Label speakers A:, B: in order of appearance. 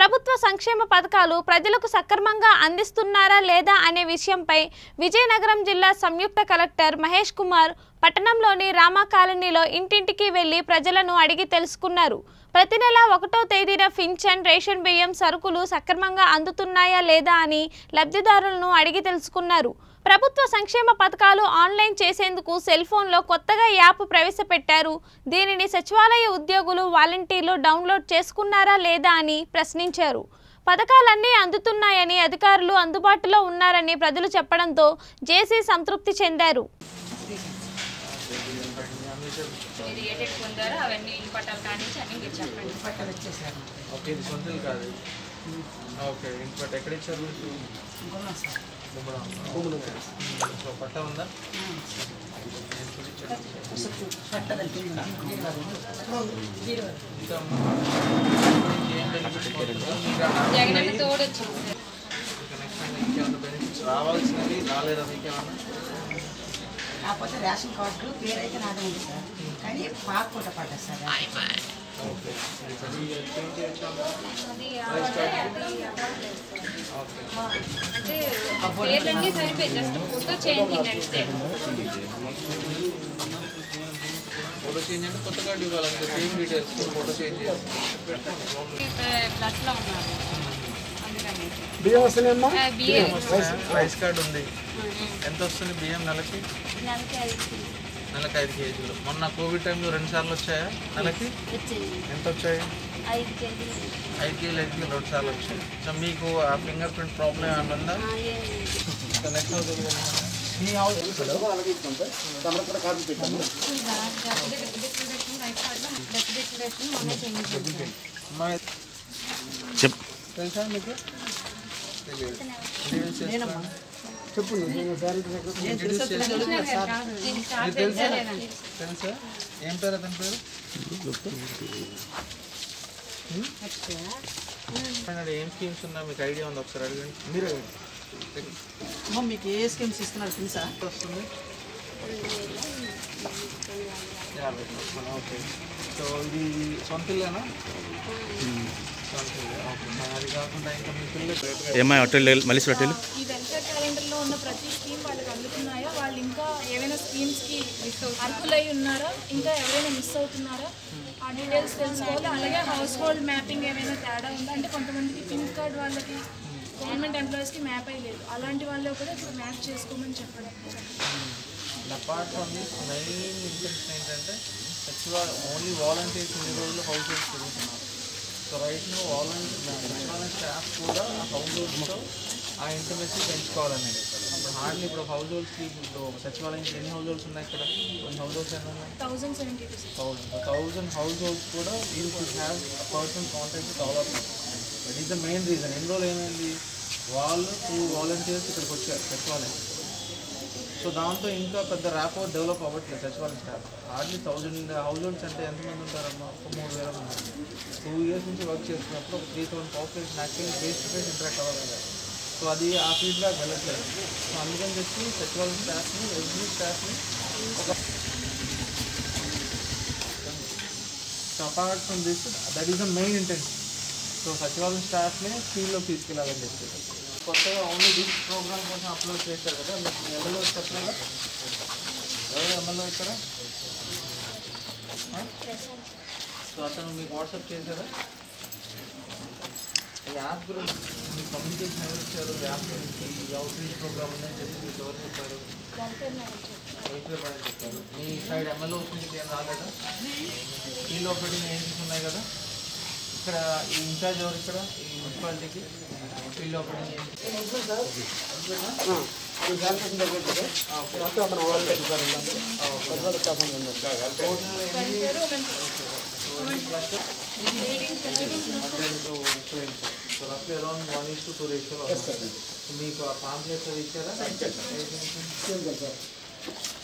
A: ప్రభుత్వ సంక్షేమ పథకాలు ప్రజలకు సక్రమంగా అందిస్తున్నారా లేదా అనే విషయంపై విజయనగరం జిల్లా సంయుక్త కలెక్టర్ మహేష్ కుమార్ పట్టణంలోని రామా కాలనీలో ఇంటింటికి వెళ్లి ప్రజలను అడిగి తెలుసుకున్నారు ప్రతి నెల ఒకటో తేదీన పింఛన్ రేషన్ బియ్యం సరుకులు సక్రమంగా అందుతున్నాయా లేదా అని లబ్ధిదారులను అడిగి తెలుసుకున్నారు ప్రభుత్వ సంక్షేమ పథకాలు ఆన్లైన్ చేసేందుకు సెల్ ఫోన్లో కొత్తగా యాప్ ప్రవేశపెట్టారు దీనిని సచివాలయ ఉద్యోగులు వాలంటీర్లు డౌన్లోడ్ చేసుకున్నారా లేదా అని ప్రశ్నించారు పథకాలన్నీ అందుతున్నాయని అధికారులు అందుబాటులో ఉన్నారని ప్రజలు చెప్పడంతో జేసీ సంతృప్తి చెందారు
B: మీరు ఏ డేట్ పొందారో అవన్నీ ఇల్లు పట్టాలు కానించి అన్ని మీరు చెప్పండి
C: పట్టాలు వచ్చేసారు
D: ఓకే ఇది సొంత ఇల్లు కాదు ఓకే ఇంటి పట్ట ఎక్కడ ఇచ్చారు మీకు
C: ఇంకొన్నాం సార్
D: గుమ్మడం సో పట్ట ఉందా
C: పట్టదంటే
D: ఇంకా ఏం బెనిఫిట్ పొందుతుందో మీకు ఆ
B: జగన్
D: ఇంకా
B: తోడు వచ్చింది సార్
D: నెక్స్ట్ టైం ఇంకేమైనా బెనిఫిట్స్ రావాల్సినవి రాలేదా మీకేమన్నా
C: కాకపోతే రేషన్ కార్డు పేరు అయితే నాదే ఉంది సార్ కానీ పాత పూట పడ్డా సార్
D: ఓకే అది చేంజ్ చేయొచ్చా ఓకే
B: అంటే పేర్లన్నీ సరిపోయి జస్ట్ ఫోటో చేంజింగ్ అంటే
D: ఫోటో చేంజ్ అంటే కొత్త కార్డు ఇవ్వాలంటే సేమ్ డీటెయిల్స్ ఫోటో చేంజ్ చేసి
B: ప్లస్ లో ఉన్నారు అందుకని
E: బియ్యం వస్తున్నాయమ్మా
B: ఆ, బియ్యం
D: రైస్ కార్డు ఉంది ఎంత వస్తుంది బియ్యం నెలకి
B: నెలకి ఐదు
D: నెలకి ఐదు కేజీలు మొన్న కోవిడ్ టైంలో రెండు సార్లు వచ్చాయా నెలకి
B: వచ్చింది
D: ఎంత వచ్చాయి
B: ఐదు కేజీలు
D: ఐదు కేజీలు ఐదు కేజీలు రెండు సార్లు వచ్చాయి సో మీకు ఆ ఫింగర్ ప్రింట్ ప్రాబ్లం ఏమైనా ఉందా సో నెక్స్ట్ అవుతుంది
E: మీ హౌస్ అలాగే ఇస్తాం సార్ తమకు కూడా కార్డు పెట్టాము
D: చెప్ తెలుసా మీకు తెలియదు. Introduce చేస్తారా?
E: చెప్పు నువ్వు శాలరీ సెక్రటరీ
D: Introduce చేస్తారా? మీకు తెలుసా తెలుసా ఏం పేరు అతని పేరు అక్కడ ఏం స్కీమ్స్ ఉన్నా మీకు ఐడియా ఉంది ఒకసారి అడగండి
E: మీరే
C: అమ్మ మీకు ఏ స్కీమ్స్ ఇస్తున్నారు తెలుసా
D: ఎంత వస్తుంది యాభై వస్తుంది ఓకే సో ఇది సొంత ఇల్లేనా సొంత ఇల్లే ఓకే అది కాకుండా ఇంకా మీ పిల్లలు
F: ఏమై హోటల్ మళ్ళీ హోటల్
G: ఈ వెల్ఫేర్ క్యాలెండర్లో ఉన్న ప్రతి స్కీమ్ వాళ్ళకి అందుతున్నాయా వాళ్ళు ఇంకా ఏమైనా స్కీమ్స్కి అర్హులై ఉన్నారా ఇంకా ఎవరైనా మిస్ అవుతున్నారా ఆ డీటెయిల్స్ తెలుసుకోవాలి అలాగే హౌస్ హోల్డ్ మ్యాపింగ్ ఏమైనా తేడా ఉందా అంటే కొంతమందికి పిన్ కార్డ్ వాళ్ళకి గవర్నమెంట్ ఎంప్లాయీస్కి మ్యాప్ అయ్యలేదు అలాంటి వాళ్ళు కూడా ఇప్పుడు మ్యాప్ చేసుకోమని చెప్పడం
D: apart from this main intention ఏంటంటే సచివాలయం ఓన్లీ వాలంటీర్స్ ఇన్ని రోజులు హౌస్ హోల్డ్స్ తిరుగుతున్నారు సో రైట్ నో వాలంటీర్ సచివాలయం స్టాఫ్ కూడా ఆ హౌస్ హోల్డ్స్తో ఆ ఇంటిమెసీ పెంచుకోవాలనేది ఇప్పుడు హార్డ్లీ ఇప్పుడు హౌస్ హోల్డ్స్కి ఇప్పుడు ఒక సచివాలయంకి ఎన్ని హౌస్ హోల్డ్స్ ఉన్నాయి ఇక్కడ కొన్ని హౌస్ హోల్డ్స్ ఎన్ని ఉన్నాయి
G: thousand seventy two
D: thousand thousand households కూడా you should have person contact with all of that is the main reason ఎన్ని రోజులు ఏమైంది వాళ్ళు త్రూ వాలంటీర్స్ ఇక్కడికి వచ్చారు సచివాలయం సో దాంతో ఇంకా పెద్ద ర్యాపో డెవలప్ అవ్వట్లేదు సచివాలయం staff hardly thousand households అంటే ఎంతమంది ఉంటారమ్మా ఒక మూడు వేల మంది టూ ఇయర్స్ నుంచి వర్క్ చేస్తున్నప్పుడు ఒక three thousand population actually face to face interact అవ్వాలి కదా సో అది ఆ ఫీడ్బ్యాక్ వెళ్ళట్లేదు సో అందుకని చెప్పి సచివాలయం స్టాఫ్ని ఎవ్రీ స్టాఫ్ని ఒక so apart from this that is the main intention so సచివాలయం స్టాఫ్ని ఫీల్డ్లోకి తీసుకెళ్ళాలని చెప్పి కొత్తగా ఓన్లీ దిస్ ప్రోగ్రామ్ కోసం అప్లోడ్ చేశారు కదా మీకు ఎవరిలో చెప్పలేదా ఎవరు ఎమ్మెల్యే ఇక్కడ ఆ? సో అతను మీకు వాట్సాప్ చేశారా ఈ యాప్ గురించి మీ కమ్యూనికేషన్ ఎవరు ఇచ్చారు ఈ యాప్ గురించి ఈ అవుట్రీచ్ ప్రోగ్రామ్ ఉందని చెప్పి మీకు ఎవరు చెప్పారు వెల్ఫేర్ మేడం చెప్పారు మీ సైడ్ ఎమ్మెల్యే నుంచి ఏం రాలేదా ఫీల్డ్ ఆపరేటింగ్ ఏజెన్సీస్ ఉన్నాయి కదా ఇక్కడ ఈ ఇన్ఛార్జ్ ఎవరు ఇక్కడ ఈ మున్సిపాలిటీకి ఫీల్డ్ ఆపరేటింగ్ ఏజెన్సీ
E: శానిటేషన్ దగ్గర సార్ మొత్తం మన వాళ్ళు సార్ పెద్దవాళ్ళ స్టాఫ్ ఉన్నారు
D: సో రఫ్లీ around one is to two ratio మీకు ఆ పాంప్లెట్స్ ఇచ్చారా
E: సార్